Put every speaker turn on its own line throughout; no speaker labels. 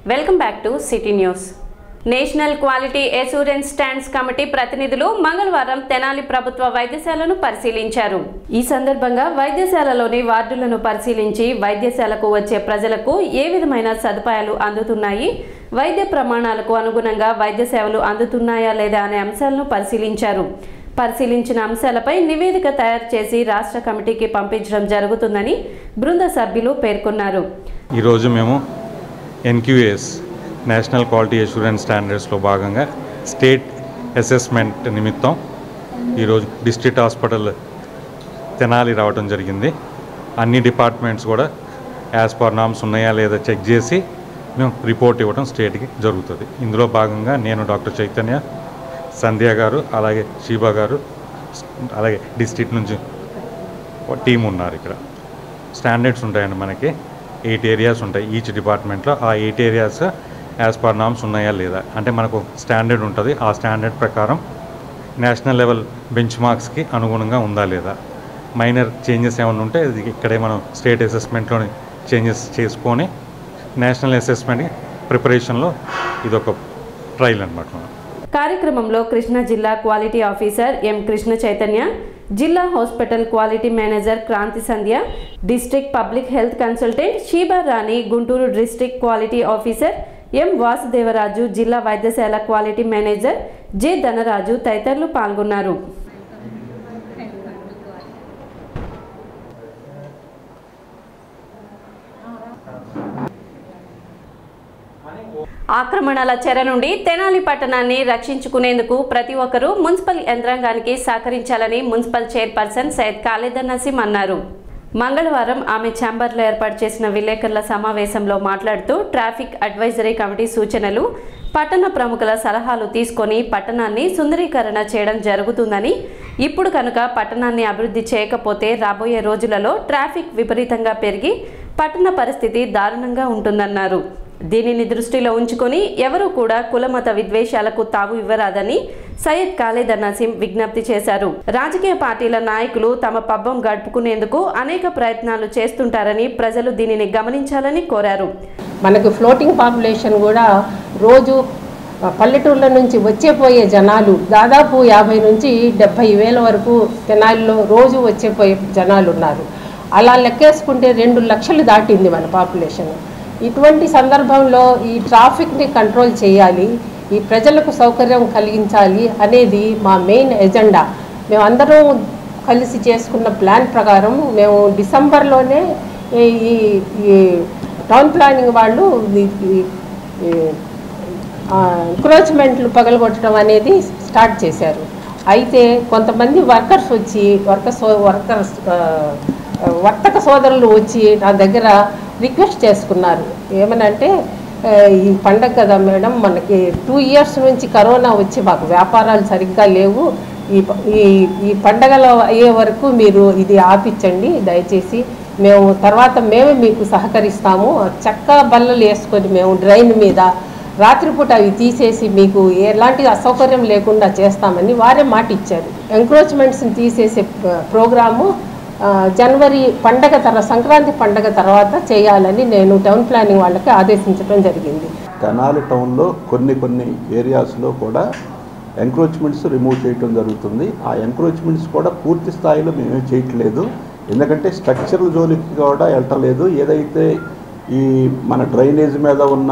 welcome back to city news national quality assurance stands committee ప్రతినిధులు మంగళవారం తెనాలి ప్రభుత్వ వైద్యశాలను పరిశీలించారు ఈ సందర్భంగా వైద్యశాలలోని వార్డులను పరిశీలించి వైద్యశాలకు వచ్చే ప్రజలకు ఏ విధమైన సదుపాయాలు అందుతున్నాయి వైద్య ప్రమాణాలకు అనుగుణంగా వైద్య సేవలు అందుతున్నాయా లేదా అనే అంశాలను పరిశీలించారు పరిశీలించిన అంశాలపై నివేదిక తయారు చేసి రాష్ట్ర కమిటీకి పంపించడం జరుగుతుందని బృంద సభ్యులు పేర్కొన్నారు
ఈరోజు మేము ఎన్క్యూఎస్ నేషనల్ క్వాలిటీ అష్యూరెన్స్ స్టాండర్డ్స్లో భాగంగా స్టేట్ అసెస్మెంట్ నిమిత్తం ఈరోజు డిస్ట్రిక్ట్ హాస్పిటల్ తెనాలి రావడం జరిగింది అన్ని డిపార్ట్మెంట్స్ కూడా యాజ్ పర్ నామ్స్ ఉన్నాయా లేదా చెక్ చేసి మేము రిపోర్ట్ ఇవ్వడం స్టేట్కి జరుగుతుంది ఇందులో భాగంగా నేను డాక్టర్ చైతన్య సంధ్య గారు అలాగే షీబా గారు అలాగే డిస్ట్రిక్ట్ నుంచి టీం ఉన్నారు ఇక్కడ స్టాండర్డ్స్ ఉంటాయండి మనకి ఎయిట్ ఏరియాస్ ఉంటాయి ఈచ్ డిపార్ట్మెంట్లో ఆ eight areas as per norms ఉన్నాయా లేదా అంటే మనకు స్టాండర్డ్ ఉంటుంది ఆ స్టాండర్డ్ ప్రకారం నేషనల్ లెవెల్ బెంచ్ మార్క్స్కి అనుగుణంగా ఉందా లేదా మైనర్ చేంజెస్ ఏమైనా ఉంటే ఇది ఇక్కడే మనం స్టేట్ అసెస్మెంట్లోని చేంజెస్ చేసుకొని నేషనల్ అసెస్మెంట్ ప్రిపరేషన్లో ఇదొక ట్రయల్ అనమాట మనం
కార్యక్రమంలో కృష్ణా జిల్లా quality officer M Krishna Chaitanya జిల్లా hospital quality manager Kranthi Sandhya district public health consultant Sheeba Rani Guntur district quality officer M Vasudevaraju జిల్లా వైద్యశాల క్వాలిటీ మేనేజర్ జె ధనరాజు తదితరులు పాల్గొన్నారు ఆక్రమణల చెర నుండి తెనాలి పట్టణాన్ని రక్షించుకునేందుకు ప్రతి ఒక్కరూ మున్సిపల్ యంత్రాంగానికి సహకరించాలని మున్సిపల్ చైర్పర్సన్ సైయద్ ఖాళీద్ నసీం అన్నారు మంగళవారం ఆమె ఛాంబర్లో ఏర్పాటు చేసిన విలేకరుల సమావేశంలో మాట్లాడుతూ ట్రాఫిక్ అడ్వైజరీ కమిటీ సూచనలు పట్టణ ప్రముఖుల సలహాలు తీసుకొని పట్టణాన్ని సుందరీకరణ చేయడం జరుగుతుందని ఇప్పుడు కనుక పట్టణాన్ని అభివృద్ధి చేయకపోతే రాబోయే రోజులలో ట్రాఫిక్ విపరీతంగా పెరిగి పట్టణ పరిస్థితి దారుణంగా ఉంటుందన్నారు దీనిని దృష్టిలో ఉంచుకొని ఎవరూ కూడా కులమత విద్వేషాలకు తావు ఇవ్వరాదని సయ్యద్ ఖాళీద్ నసీం విజ్ఞప్తి చేశారు రాజకీయ పార్టీల నాయకులు తమ పబ్బం గడుపుకునేందుకు అనేక ప్రయత్నాలు చేస్తుంటారని ప్రజలు దీనిని గమనించాలని కోరారు
మనకు ఫ్లోటింగ్ పాపులేషన్ కూడా రోజు పల్లెటూర్ల నుంచి వచ్చే పోయే జనాలు దాదాపు యాభై నుంచి డెబ్భై వేల వరకు తెనాలిలో రోజు వచ్చే పోయే జనాలు ఉన్నారు అలా లెక్కేసుకుంటే రెండు లక్షలు దాటింది మన పాపులేషన్ ఇటువంటి సందర్భంలో ఈ ట్రాఫిక్ని కంట్రోల్ చేయాలి ఈ ప్రజలకు సౌకర్యం కలిగించాలి అనేది మా మెయిన్ ఎజెండా మేమందరం కలిసి చేసుకున్న ప్లాన్ ప్రకారం మేము డిసెంబర్లోనే ఈ ఈ- ఈ టౌన్ ప్లానింగ్ వాళ్ళు ఈ- ఈ- ఈ ఎంక్రోచ్మెంట్లు పగలగొట్టడం అనేది స్టార్ట్ చేశారు అయితే కొంతమంది వర్కర్స్ వచ్చి వర్కర్స్ వర్కర్స్ వర్తక సోదరులు వచ్చి నా దగ్గర రిక్వెస్ట్ చేసుకున్నారు ఏమనంటే ఆ, ఈ పండగ కదా మేడం మనకి టూ ఇయర్స్ నుంచి కరోనా వచ్చి మాకు వ్యాపారాలు సరిగ్గా లేవు ఈ ప- ఈ ఈ పండగలు అయ్యే వరకు మీరు ఇది ఆపించండి దయచేసి మేము తర్వాత మేమే మీకు సహకరిస్తాము చెక్క బల్లలు వేసుకొని మేము డ్రైన్ మీద రాత్రిపూట అవి తీసేసి మీకు ఎలాంటి అసౌకర్యం లేకుండా చేస్తామని వారే మాట ఇచ్చారు ఎంక్రోచ్మెంట్స్ని తీసేసే ప్ర- ప్రోగ్రాము ఆ, జనవరి పండగ తర్వాత సంక్రాంతి పండగ తర్వాత చేయాలని నేను టౌన్ ప్లానింగ్ వాళ్ళకి ఆదేశించడం జరిగింది
తెనాలి టౌన్లో కొన్ని కొన్ని ఏరియాస్లో కూడా ఎంక్రోచ్మెంట్స్ రిమూవ్ చేయటం జరుగుతుంది ఆ ఎంక్రోచ్మెంట్స్ కూడా పూర్తి స్థాయిలో మేమేం చేయట్లేదు ఎందుకంటే స్ట్రక్చరల్ జోలికి కూడా వెళ్ళటలేదు ఏదైతే ఈ మన డ్రైనేజ్ మీద ఉన్న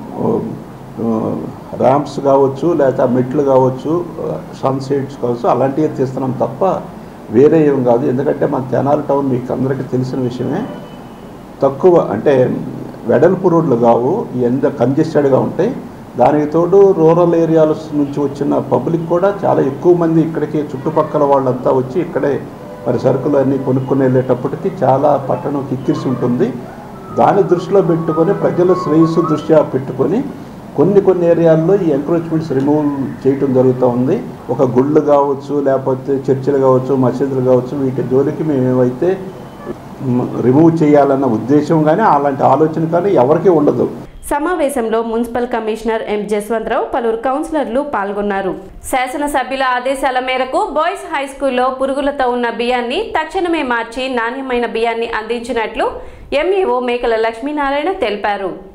ర్యాంప్స్ కావచ్చు లేదా మెట్లు కావచ్చు సన్సెట్స్ కావచ్చు అలాంటివి తీస్తున్నాం తప్ప వేరే ఏం కాదు ఎందుకంటే మన తెనాలి టౌన్ మీకు అందరికీ తెలిసిన విషయమే తక్కువ అంటే వెడల్పు రోడ్లు కావు ఎంత కంజెస్టెడ్గా ఉంటాయి దానికి తోడు రూరల్ ఏరియాల నుంచి వచ్చిన పబ్లిక్ కూడా చాలా ఎక్కువ మంది ఇక్కడికి చుట్టుపక్కల వాళ్ళంతా వచ్చి ఇక్కడే మరి సరుకులు అన్నీ కొనుక్కొని వెళ్ళేటప్పటికి చాలా పట్టణం కిక్కిరిసి ఉంటుంది దాన్ని దృష్టిలో పెట్టుకొని ప్రజల శ్రేయస్సు దృష్ట్యా పెట్టుకొని కొన్ని కొన్ని ఏరియాల్లో ఈ ఎంక్రోచ్మెంట్స్ రిమూవ్ చేయటం జరుగుతూ ఉంది ఒక గుళ్ళు కావచ్చు లేకపోతే చర్చిలు కావచ్చు మసీదులు కావచ్చు వీటి జోలికి మేము ఏవైతే రిమూవ్ చేయాలన్న ఉద్దేశం కానీ అలాంటి ఆలోచన కానీ ఎవరికీ ఉండదు
సమావేశంలో మున్సిపల్ కమిషనర్ ఎం జస్వంతరావు పలువురు కౌన్సిలర్లు పాల్గొన్నారు శాసనసభ్యుల ఆదేశాల మేరకు బాయ్స్ హై స్కూల్లో పురుగులతో ఉన్న బియ్యాన్ని తక్షణమే మార్చి నాణ్యమైన బియ్యాన్ని అందించినట్లు ఎంఈఓ మేకల లక్ష్మీనారాయణ తెలిపారు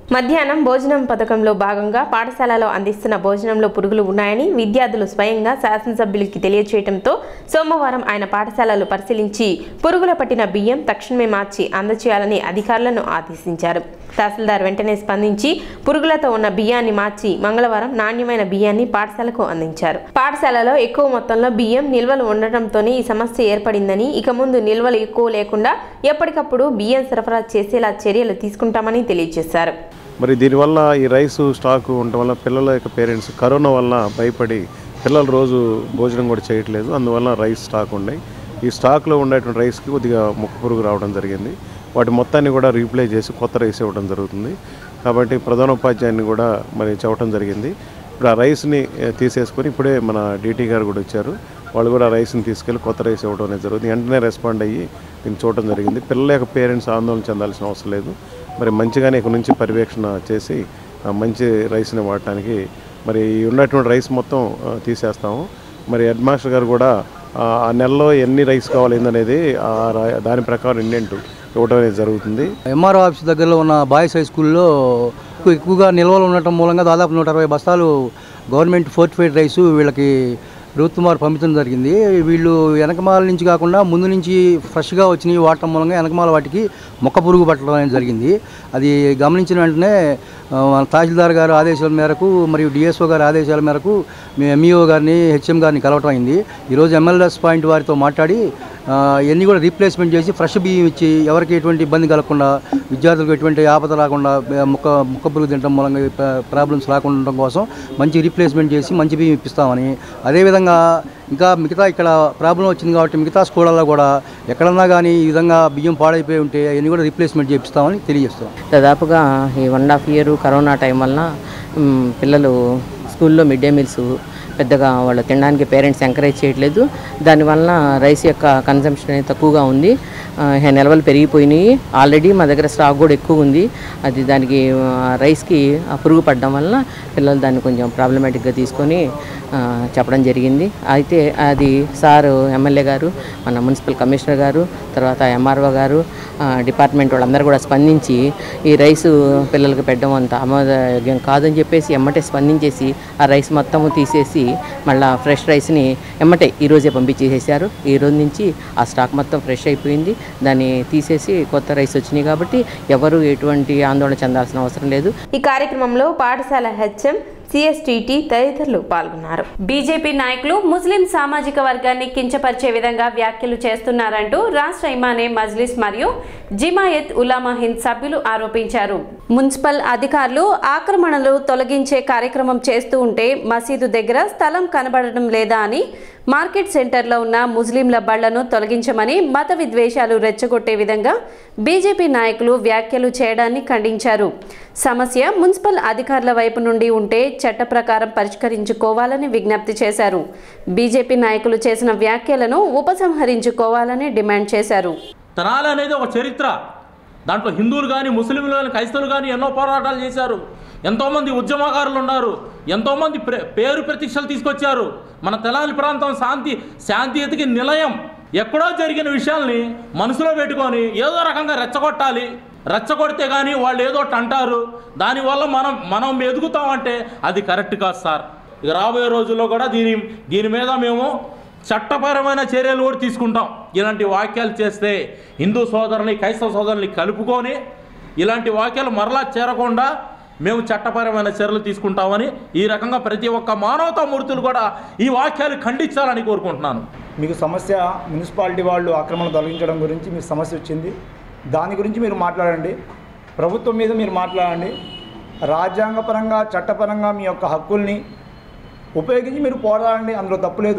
మధ్యాహ్నం భోజనం పథకంలో భాగంగా పాఠశాలలో అందిస్తున్న భోజనంలో పురుగులు ఉన్నాయని విద్యార్థులు స్వయంగా శాసనసభ్యులకి తెలియచేయడంతో సోమవారం ఆయన పాఠశాలలు పరిశీలించి పురుగుల పట్టిన బియ్యం తక్షణమే మార్చి అందచేయాలని అధికారులను ఆదేశించారు తహసీల్దార్ వెంటనే స్పందించి పురుగులతో ఉన్న బియ్యాన్ని మార్చి మంగళవారం నాణ్యమైన బియ్యాన్ని పాఠశాలకు అందించారు పాఠశాలలో ఎక్కువ మొత్తంలో బియ్యం నిల్వలు ఉండటంతోనే ఈ సమస్య ఏర్పడిందని ఇక ముందు నిల్వలు ఎక్కువ లేకుండా ఎప్పటికప్పుడు బియ్యం సరఫరా చేసేలా చర్యలు తీసుకుంటామని తెలియజేశారు
మరి దీనివల్ల ఈ రైసు స్టాక్ ఉండటం వల్ల పిల్లల యొక్క పేరెంట్స్ కరోనా వల్ల భయపడి పిల్లలు రోజు భోజనం కూడా చేయట్లేదు అందువల్ల రైస్ స్టాక్ ఉన్నాయి ఈ స్టాక్లో ఉండేటువంటి రైస్కి కొద్దిగా ముక్క పురుగు రావడం జరిగింది వాటి మొత్తాన్ని కూడా రీప్లేస్ చేసి కొత్త రైస్ ఇవ్వడం జరుగుతుంది కాబట్టి ప్రధానోపాధ్యాయుని కూడా మరి చెప్పడం జరిగింది ఇప్పుడు ఆ రైస్ని ఏ, తీసేసుకొని ఇప్పుడే మన డీటీ గారు కూడా వచ్చారు వాళ్ళు కూడా రైస్ని తీసుకెళ్ళి కొత్త రైస్ ఇవ్వడం అనేది జరుగుతుంది వెంటనే రెస్పాండ్ అయ్యి దీన్ని చూడటం జరిగింది పిల్లల యొక్క పేరెంట్స్ ఆందోళన చెందాల్సిన అవసరం లేదు మరి మంచిగానే ఇక్కడ నుంచి పర్యవేక్షణ చేసి ఆ, మంచి రైస్ని వాడటానికి మరి ఈ ఉన్నటువంటి రైస్ మొత్తం ఆ, తీసేస్తాము మరి హెడ్ మాస్టర్ గారు కూడా ఆ, ఆ నెలలో ఎన్ని రైస్ కావాలి ఏందనేది ఆ రా- దాని ప్రకారం ఇండెంట్ ఇవ్వడం అనేది జరుగుతుంది
ఎంఆర్ఓ ఆఫీస్ దగ్గరలో ఉన్న బాయ్స్ హై స్కూల్లో ఎక్కువ- ఎక్కువగా నిల్వలు ఉండటం మూలంగా దాదాపు నూట అరవై బస్తాలు గవర్నమెంట్ ఫోర్టిఫైడ్ రైసు వీళ్ళకి ప్రభుత్వం వారు పంపించడం జరిగింది వీళ్ళు వెనకమాల నుంచి కాకుండా ముందు నుంచి ఫ్రెష్గా వచ్చినవి వాడటం మూలంగా వెనకమాల వాటికి మొక్క పురుగు పట్టడం అనేది జరిగింది అది గమనించిన వెంటనే ఆ, మన తహసీల్దార్ గారి ఆదేశాల మేరకు మరియు డిఎస్ఓ గారి ఆదేశాల మేరకు మేము ఎంఈఓ గారిని హెచ్ఎం గారిని కలవటం అయింది ఈరోజు ఎమ్మెల్యేస్ పాయింట్ వారితో మాట్లాడి ఆ, ఇవన్నీ కూడా రీప్లేస్మెంట్ చేసి ఫ్రెష్ బియ్యం ఇచ్చి ఎవరికి ఎటువంటి ఇబ్బంది కలగకుండా విద్యార్థులకు ఎటువంటి ఆపద రాకుండా ఆ, ముక్క ముక్క పురుగు తినడం మూలంగా ప్రాబ్లమ్స్ రాకుండా ఉండడం కోసం మంచి రీప్లేస్మెంట్ చేసి మంచి బియ్యం ఇప్పిస్తామని అదేవిధంగా ఇంకా మిగతా ఇక్కడ ప్రాబ్లం వచ్చింది కాబట్టి మిగతా స్కూళ్ళల్లో కూడా ఎక్కడన్నా కానీ ఈ విధంగా బియ్యం పాడైపోయి ఉంటే అవన్నీ కూడా రీప్లేస్మెంట్ చేపిస్తామని తెలియజేస్తాం
దాదాపుగా ఈ one half year corona time వలన మ్, పిల్లలు స్కూల్లో మిడ్ డే మీల్స్ పెద్దగా వాళ్ళు తినడానికి పేరెంట్స్ ఎంకరేజ్ చేయట్లేదు దానివల్ల రైస్ యొక్క కన్సంప్షన్ అనేది తక్కువగా ఉంది ఆ, ఈ నిల్వలు పెరిగిపోయినాయి ఆల్రెడీ మా దగ్గర స్టాక్ కూడా ఎక్కువ ఉంది అది దానికి ఆ, రైస్కి ఆ పురుగు పడడం వల్ల పిల్లలు దాన్ని కొంచెం ప్రాబ్లమేటిక్గా తీసుకొని ఆ, చెప్పడం జరిగింది అయితే అది సారు ఎమ్మెల్యే గారు మన మున్సిపల్ కమిషనర్ గారు తర్వాత ఎంఆర్ఓ గారు ఆ, డిపార్ట్మెంట్ వాళ్ళందరూ కూడా స్పందించి ఈ రైసు పిల్లలకు పెట్టడం అంత ఆమోదయోగ్యం కాదని చెప్పేసి ఎమ్మటే స్పందించేసి ఆ రైస్ మొత్తము తీసేసి మళ్ళీ ఫ్రెష్ రైస్ని ఎమ్మటే ఈరోజే పంపించేసేసారు ఈ రోజు నుంచి ఆ స్టాక్ మొత్తం ఫ్రెష్ అయిపోయింది దాన్ని తీసేసి కొత్త రైస్ వచ్చినాయి కాబట్టి ఎవరు ఎటువంటి ఆందోళన చెందాల్సిన అవసరం లేదు
ఈ కార్యక్రమంలో పాఠశాల హెచ్ఎం సిఎస్టిటి తదితరులు పాల్గొన్నారు
బీజేపీ నాయకులు ముస్లిం సామాజిక వర్గాన్ని కించపరిచే విధంగా వ్యాఖ్యలు చేస్తున్నారంటూ రాష్ట్ర ఇమానే మజ్లిస్ మరియు జిమాయత్ ఉలామా హింద్ సభ్యులు ఆరోపించారు మున్సిపల్ అధికారులు ఆక్రమణలు తొలగించే కార్యక్రమం చేస్తూ ఉంటే మసీదు దగ్గర స్థలం కనబడడం లేదా అని మార్కెట్ సెంటర్లో ఉన్న ముస్లింల బళ్లను తొలగించమని మత విద్వేషాలు రెచ్చగొట్టే విధంగా బీజేపీ నాయకులు వ్యాఖ్యలు చేయడాన్ని ఖండించారు సమస్య మున్సిపల్ అధికారుల వైపు నుండి ఉంటే చట్ట ప్రకారం పరిష్కరించుకోవాలని విజ్ఞప్తి చేశారు బీజేపీ నాయకులు చేసిన వ్యాఖ్యలను ఉపసంహరించుకోవాలని డిమాండ్ చేశారు
తెనాలి అనేది ఒక చరిత్ర దాంట్లో హిందువులు కానీ ముస్లింలు కానీ క్రైస్తవులు కానీ ఎన్నో పోరాటాలు చేశారు ఎంతోమంది ఉద్యమకారులు ఉన్నారు ఎంతోమంది ప్ర పేరు ప్రతిష్టలు తీసుకొచ్చారు మన తెనాలి ప్రాంతం శాంతి శాంతియుతకి నిలయం ఎక్కడో జరిగిన విషయాల్ని మనసులో పెట్టుకొని ఏదో రకంగా రెచ్చగొట్టాలి రెచ్చగొడితే కానీ వాళ్ళు ఏదో ఒకటి అంటారు దానివల్ల మనం మనం ఎదుగుతామంటే అది కరెక్ట్ కాదు సార్ ఇక రాబోయే రోజుల్లో కూడా దీని దీని మీద మేము చట్టపరమైన చర్యలు కూడా తీసుకుంటాం ఇలాంటి వాక్యాలు చేస్తే హిందూ సోదరుని క్రైస్తవ సోదరుని కలుపుకొని ఇలాంటి వాక్యాలు మరలా చేరకుండా మేము చట్టపరమైన చర్యలు తీసుకుంటామని ఈ రకంగా ప్రతి ఒక్క మానవతా మూర్తులు కూడా ఈ వాక్యాలు ఖండించాలని కోరుకుంటున్నాను
మీకు సమస్య మున్సిపాలిటీ వాళ్ళు ఆక్రమణ తొలగించడం గురించి మీకు సమస్య వచ్చింది దాని గురించి మీరు మాట్లాడండి ప్రభుత్వం మీద మీరు మాట్లాడండి రాజ్యాంగపరంగా చట్టపరంగా మీ యొక్క హక్కుల్ని ఉపయోగించి మీరు పోరాడండి అందులో తప్పులేదు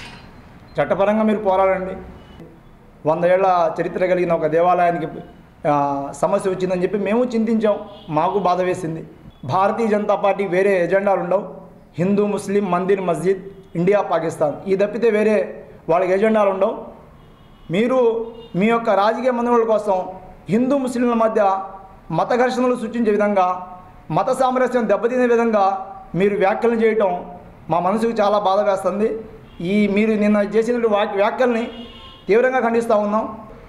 చట్టపరంగా మీరు పోరాడండి వంద ఏళ్ల చరిత్ర కలిగిన ఒక దేవాలయానికి ఆ, సమస్య వచ్చిందని చెప్పి మేము చింతించాం మాకు బాధ వేసింది భారతీయ జనతా పార్టీ వేరే ఎజెండాలు ఉండవు హిందూ ముస్లిం మందిర్ మస్జిద్ ఇండియా పాకిస్తాన్ ఈ తప్పితే వేరే వాళ్ళకి ఎజెండాలు ఉండవు మీరు మీ యొక్క రాజకీయ మనుగోల కోసం హిందూ ముస్లింల మధ్య మత ఘర్షణలు సృష్టించే విధంగా మత సామరస్యం దెబ్బతినే విధంగా మీరు వ్యాఖ్యలు చేయటం మా మనసుకు చాలా బాధ వేస్తుంది ఈ మీరు నిన్న చేసిన వ్యాఖ్యల్ని తీవ్రంగా ఖండిస్తూ ఉన్నాం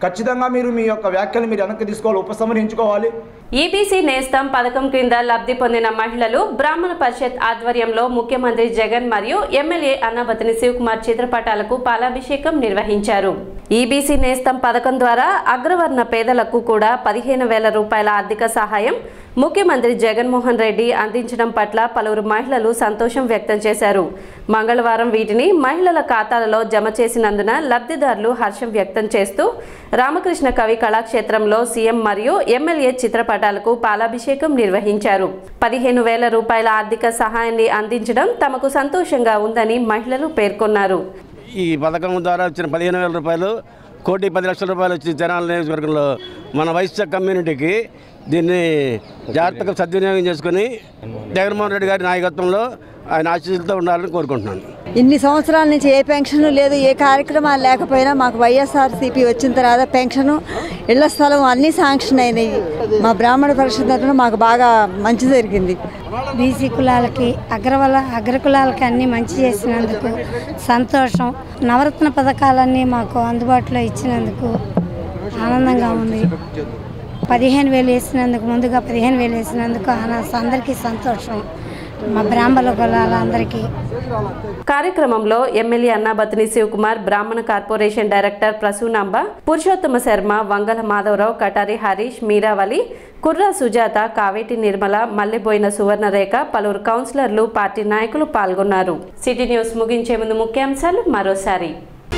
ఖచ్చితంగా మీరు మీ యొక్క వ్యాఖ్యలు మీరు వెనక్కి తీసుకోవాలి ఉపసంహరించుకోవాలి
ఈబీసీ నేస్తం పథకం క్రింద లబ్ధి పొందిన మహిళలు బ్రాహ్మణ పరిషత్ ఆధ్వర్యంలో ముఖ్యమంత్రి జగన్ మరియు ఎమ్మెల్యే అన్నబతిని శివకుమార్ చిత్రపటాలకు పాలాభిషేకం నిర్వహించారు ఈబీసీ నేస్తం పథకం ద్వారా అగ్రవర్ణ పేదలకు కూడా పదిహేను వేల రూపాయల ఆర్థిక సహాయం ముఖ్యమంత్రి జగన్మోహన్ రెడ్డి అందించడం పట్ల పలువురు మహిళలు సంతోషం వ్యక్తం చేశారు మంగళవారం వీటిని మహిళల ఖాతాలలో జమ చేసినందున లబ్ధిదారులు హర్షం వ్యక్తం చేస్తూ రామకృష్ణ కవి కళాక్షేత్రంలో సీఎం మరియు ఎమ్మెల్యే చిత్రపటాలకు పాలాభిషేకం నిర్వహించారు పదిహేను వేల రూపాయల ఆర్థిక సహాయాన్ని అందించడం తమకు సంతోషంగా ఉందని మహిళలు పేర్కొన్నారు
ఈ పథకం ద్వారా వచ్చిన పదిహేను వేల రూపాయలు కోటి పది లక్షల రూపాయలు వచ్చి జనాల నియోజకవర్గంలో మన వైశ్య కమ్యూనిటీకి దీన్ని జాగ్రత్తగా సద్వినియోగం చేసుకొని జగన్మోహన్ రెడ్డి గారి నాయకత్వంలో ఆయన ఆశీస్సులతో ఉండాలని కోరుకుంటున్నాను
ఇన్ని సంవత్సరాల నుంచి ఏ పెన్షన్ లేదు ఏ కార్యక్రమాలు లేకపోయినా మాకు వైఎస్ఆర్సీపీ వచ్చిన తర్వాత పెన్షను ఇళ్ల స్థలం అన్నీ శాంక్షన్ అయినాయి మా బ్రాహ్మణ పరిషత్ తరఫున మాకు బాగా మంచి జరిగింది
బీసీ కులాలకి అగ్రవల అగ్రకులాలకి అన్నీ మంచి చేసినందుకు సంతోషం నవరత్న పథకాలన్నీ మాకు అందుబాటులో ఇచ్చినందుకు ఆనందంగా ఉంది పదిహేను వేలు వేసినందుకు ముందుగా పదిహేను వేలు వేసినందుకు ఆన- అందరికీ సంతోషం మా బ్రాహ్మణ కులాలందరికీ
కార్యక్రమంలో MLA Annabathini Sivakumar Brahmana corporation director Prasoonamba Purushottama Sharma Vangala Madhavarao Katari Harish Meeravali Kurra Sujatha Kaveti Nirmala Malleboina Suvarnarekha పలువురు కౌన్సిలర్లు పార్టీ నాయకులు పాల్గొన్నారు సిటీ న్యూస్ ముగించే ముందు ముఖ్యాంశాలు మరోసారి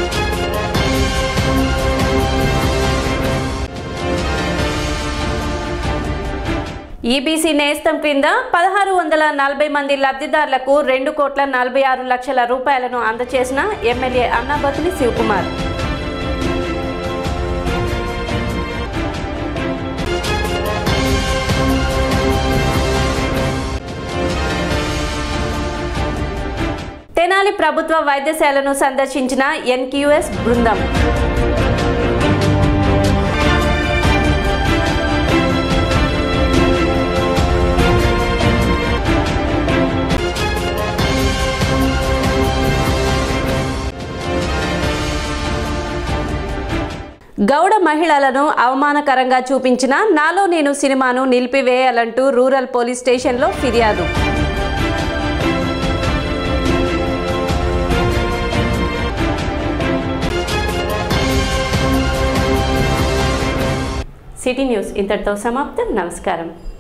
ఈబీసీ నేస్తం క్రింద పదహారు వందల నలభై మంది లబ్ధిదారులకు రెండు కోట్ల నలభై ఆరు లక్షల రూపాయలను అందచేసిన ఎమ్మెల్యే అన్నాబతుని శివకుమార్ తెనాలి ప్రభుత్వ వైద్యశాలను సందర్శించిన ఎన్క్యూఎస్ బృందం గౌడ మహిళలను అవమానకరంగా చూపించిన నాలో నేను సినిమాను నిలిపివేయాలంటూ రూరల్ పోలీస్ స్టేషన్లో ఫిర్యాదు సిటీ న్యూస్ ఇంతటితో సమాప్తం నమస్కారం